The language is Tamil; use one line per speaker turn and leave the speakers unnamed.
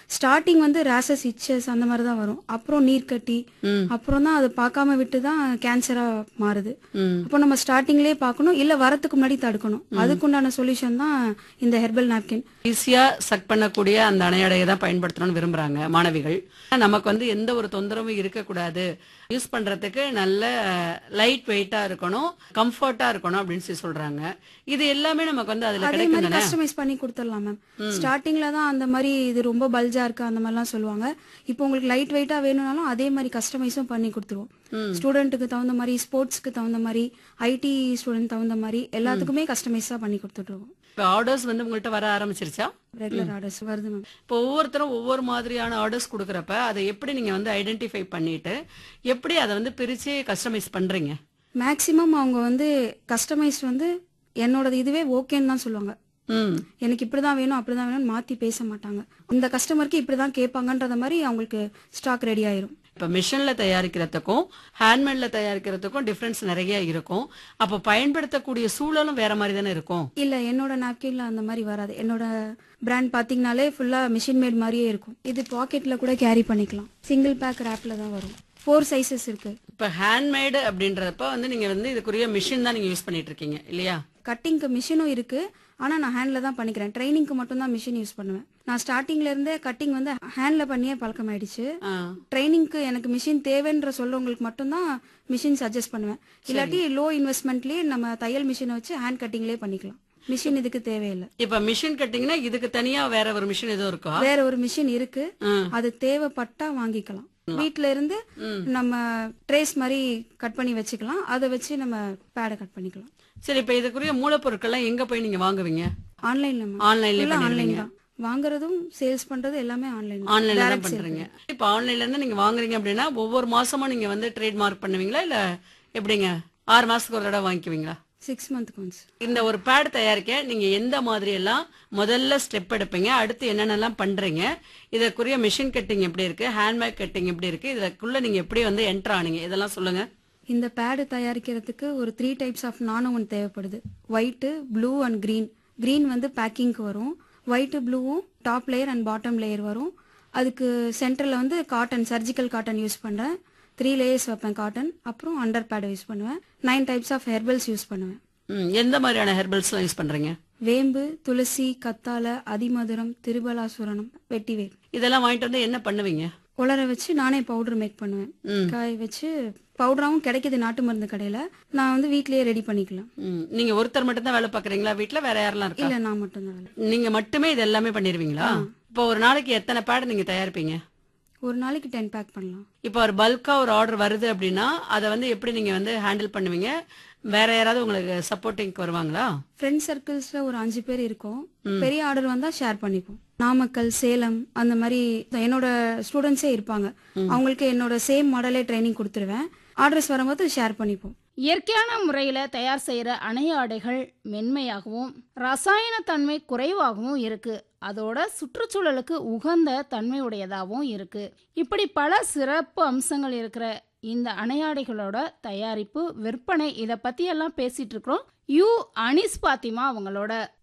ஸ்டார்டிங் வந்து ரேசஸ் இச்சஸ் அந்த மாதிரி தான் வரும் அப்புறம் நீர்க்கட்டி
ம்.
அப்புறம் தான் அதை பார்க்காம விட்டு தான் கேன்சரா மாறுது
ம்.
அப்போ நம்ம ஸ்டார்டிங்லேயே பார்க்கணும் இல்ல வரத்துக்கு முன்னாடி தடுக்கணும் அதுக்குண்டான சொல்யூஷன் தான் இந்த ஹெர்பல் நாப்கின்
ஈஸியா சக் பண்ணக்கூடிய அந்த அணையடையை தான் பயன்படுத்தணும்னு விரும்புறாங்க மாணவிகள் நமக்கு வந்து எந்த ஒரு தொந்தரவும் இருக்கக்கூடாது யூஸ் பண்றதுக்கு நல்ல லைட் வெயிட்டா இருக்கணும் கம்ஃபர்ட்டா இருக்கணும் அப்படின்னு சொல்லி சொல்றாங்க இது எல்லாமே நமக்கு வந்து அதுல
அதே
கிடைக்கும்
மாதிரி
தானே
கஸ்டமைஸ் பண்ணி கொடுத்துடலாம் மேம் ஸ்டார்டிங்ல தான் அந்த மாதிரி இது ரொம்ப பல்ஜா இருக்கு அந்த மாதிரிலாம் சொல்லுவாங்க இப்போ உங்களுக்கு லைட் வெயிட்டா வேணும்னாலும் அதே மாதிரி கஸ்டமைஸும் பண்ணி கொடுத்துருவோம் ஸ்டூடெண்ட்டுக்கு தகுந்த மாதிரி ஸ்போர்ட்ஸ்க்கு தகுந்த மாதிரி ஐடி ஸ்டூடெண்ட் தகுந்த மாதிரி எல்லாத்துக்குமே கஸ்டமைஸா பண்ணி கொடுத்துட்ருவோம்
இப்போ ஆர்டர்ஸ் வந்து உங்கள்கிட்ட வர ஆரம்பிச்சிருச்சா
ரெகுலர் ஆர்டர்ஸ் வருது மேம்
இப்போ ஒவ்வொருத்தரும் ஒவ்வொரு மாதிரியான ஆர்டர்ஸ் கொடுக்குறப்ப அதை எப்படி நீங்க வந்து ஐடென்டிஃபை பண்ணிட்டு எப்படி அதை வந்து பிரிச்சு கஸ்டமைஸ் பண்றீங்க
மேக்ஸிமம் அவங்க வந்து கஸ்டமைஸ் வந்து என்னோட இதுவே ஓகேன்னு தான் சொல்லுவாங்க
ம்
எனக்கு இப்படிதான் வேணும் அப்படிதான் வேணும்னு மாத்தி பேச மாட்டாங்க இந்த கஸ்டமருக்கு இப்படிதான் கேட்பாங்கன்றத மாதிரி அவங்களுக்கு ஸ்டாக் ரெடி ஆயிரும்
இப்போ மிஷினில் தயாரிக்கிறதுக்கும் ஹேண்ட்மேட்ல தயாரிக்கிறதுக்கும் டிஃப்ரென்ஸ் நிறைய இருக்கும் அப்போ பயன்படுத்தக்கூடிய சூழலும் வேற மாதிரி தானே இருக்கும்
இல்ல என்னோட நாப்கின்ல அந்த மாதிரி வராது என்னோட பிராண்ட் பாத்தீங்கனாலே ஃபுல்லா மிஷின் மேட் மாதிரியே இருக்கும் இது பாக்கெட்ல கூட கேரி பண்ணிக்கலாம் சிங்கிள் பேக் ரேப்ல தான் வரும் ஃபோர் சைஸஸ் இருக்கு
இப்போ ஹேண்ட்மேடு அப்படின்றப்ப வந்து நீங்க வந்து இதுக்குரிய மிஷின் தான் நீங்க யூஸ் பண்ணிட்டு இருக்கீங்க இல்லையா
கட்டிங்க்கு மிஷினும் இருக்கு ஆனா நான் ஹேண்ட்ல தான் பண்ணிக்கிறேன் ட்ரைனிங்க்கு மட்டும் தான் மிஷின் யூஸ் பண்ணுவேன் நான் ஸ்டார்டிங்ல இருந்தே கட்டிங் வந்து ஹேண்ட்ல பண்ணியே பழக்கம் ஆயிடுச்சு
ஆ.
ட்ரைனிங்க்கு எனக்கு மிஷின் தேவைன்ற சொல்றவங்களுக்கு மட்டும்தான் மிஷின் சஜஸ்ட் பண்ணுவேன் இல்லாட்டி லோ இன்வெஸ்ட்மெண்ட்லயே நம்ம தையல் மிஷினை வச்சு ஹேண்ட் கட்டிங்லயே பண்ணிக்கலாம் மிஷின் இதுக்கு தேவையில்லை
இப்போ மிஷின் கட்டிங்னா இதுக்கு தனியா வேற ஒரு மிஷின் எதுவும் இருக்கா
வேற ஒரு மிஷின் இருக்கு
ம்.
அது தேவைப்பட்டா வாங்கிக்கலாம் வீட்ல இருந்து நம்ம ட்ரேஸ் மாதிரி கட் பண்ணி வச்சுக்கலாம் அதை வச்சு நம்ம பேடை கட் பண்ணிக்கலாம்
சரி இப்போ இதுக்குரிய மூலப்பொருட்கள்லாம் எங்க போய் நீங்க வாங்குவீங்க
ஆன்லைன்ல
ஆன்லைன்ல
ஆன்லைன்
பண்ணிடுவீங்க
தான் வாங்குறதும் சேல்ஸ் பண்றது எல்லாமே ஆன்லைன்
ஆன்லைன்ல தான் பண்றீங்க இப்போ ஆன்லைன்ல இருந்து நீங்க வாங்குறீங்க அப்படின்னா ஒவ்வொரு மாசமும் நீங்க வந்து ட்ரேட்மார்க் பண்ணுவீங்களா இல்ல எப்படிங்க ஆறு மாசத்துக்கு ஒரு தடவை வாங்கிக்குவீங்களா
சிக்ஸ் மந்த்க்கு ஒன்ஸ்
இந்த ஒரு பேட் தயாரிக்க நீங்க எந்த மாதிரி எல்லாம் முதல்ல ஸ்டெப் எடுப்பீங்க அடுத்து என்னென்னலாம் பண்றீங்க இதற்குரிய மிஷின் கட்டிங் எப்படி இருக்கு ஹேண்ட்மேக் கட்டிங் எப்படி இருக்கு இதுக்குள்ள நீங்க எப்படி வந்து என்டர் ஆனீங்க இதெல்லாம் சொல்லுங்க
இந்த பேடு தயாரிக்கிறதுக்கு ஒரு த்ரீ டைப்ஸ் ஆஃப் நானும் ஒன்று தேவைப்படுது white blue and green green வந்து பேக்கிங்க்கு வரும் ஒயிட்டு ப்ளூவும் top layer and bottom layer வரும் அதுக்கு சென்டரில் வந்து காட்டன் சர்ஜிக்கல் காட்டன் யூஸ் பண்ணுறேன் த்ரீ லேயர்ஸ் வைப்பேன் காட்டன் அப்புறம் அண்டர் பேட் யூஸ் பண்ணுவேன் nine types of herbals use பண்ணுவேன்
ம், எந்த மாதிரியான ஹெர்பல்ஸ்லாம் யூஸ் பண்றீங்க
வேம்பு துளசி கத்தாழை அதிமதுரம் திருபலாசுரணம் வெட்டிவேர்
இதெல்லாம் வாங்கிட்டு வந்து என்ன பண்ணுவீங்க
உலர வச்சு நானே பவுடர் மேக் பண்ணுவேன்
ம்.
காய வச்சு பவுடராகவும் கிடைக்குது நாட்டு மருந்து கடையில நான் வந்து வீட்லயே ரெடி பண்ணிக்கலாம்
ம், நீங்க ஒருத்தர் மட்டும் தான் வேலை பாக்குறீங்களா வீட்ல வேற யாரெல்லாம் இருக்கா
இல்ல நான் மட்டும் தான்
நீங்க மட்டுமே இது எல்லாமே பண்ணிருவீங்களா இப்போ ஒரு நாளைக்கு எத்தனை பேட் நீங்க தயாரிப்பீங்க
ஒரு நாளைக்கு டென் பேக் பண்ணலாம்
இப்போ ஒரு பல்கா ஒரு ஆர்டர் வருது அப்படின்னா அதை வந்து எப்படி நீங்க வந்து ஹேண்டில் பண்ணுவீங்க வேற யாராவது உங்களுக்கு சப்போர்ட்டிங்க்கு வருவாங்களா
ஃப்ரெண்ட் சர்க்கிள்ஸ்ல ஒரு அஞ்சு பேர் இருக்கோம் பெரிய ஆர்டர் வந்தா ஷேர் பண்ணிப்போம் நாமக்கல் சேலம் அந்த மாதிரி என்னோட ஸ்டூடெண்ட்ஸே இருப்பாங்க அவங்களுக்கு என்னோட சேம் மாடலே ட்ரைனிங் கொடுத்துருவேன் ஆர்டர்ஸ் வரும்போது ஷேர் பண்ணிப்போம்
இயற்கையான முறையில் தயார் செய்கிற அணைய ஆடைகள் மென்மையாகவும் ரசாயன தன்மை குறைவாகவும் இருக்கு அதோட சுற்றுச்சூழலுக்கு உகந்த தன்மை உடையதாகவும் இருக்கு இப்படி பல சிறப்பு அம்சங்கள் இருக்கிற இந்த அணையாடைகளோட தயாரிப்பு விற்பனை இதை பத்தி எல்லாம் பேசிட்டு இருக்கிறோம் யூ அனிஸ் பாத்திமா அவங்களோட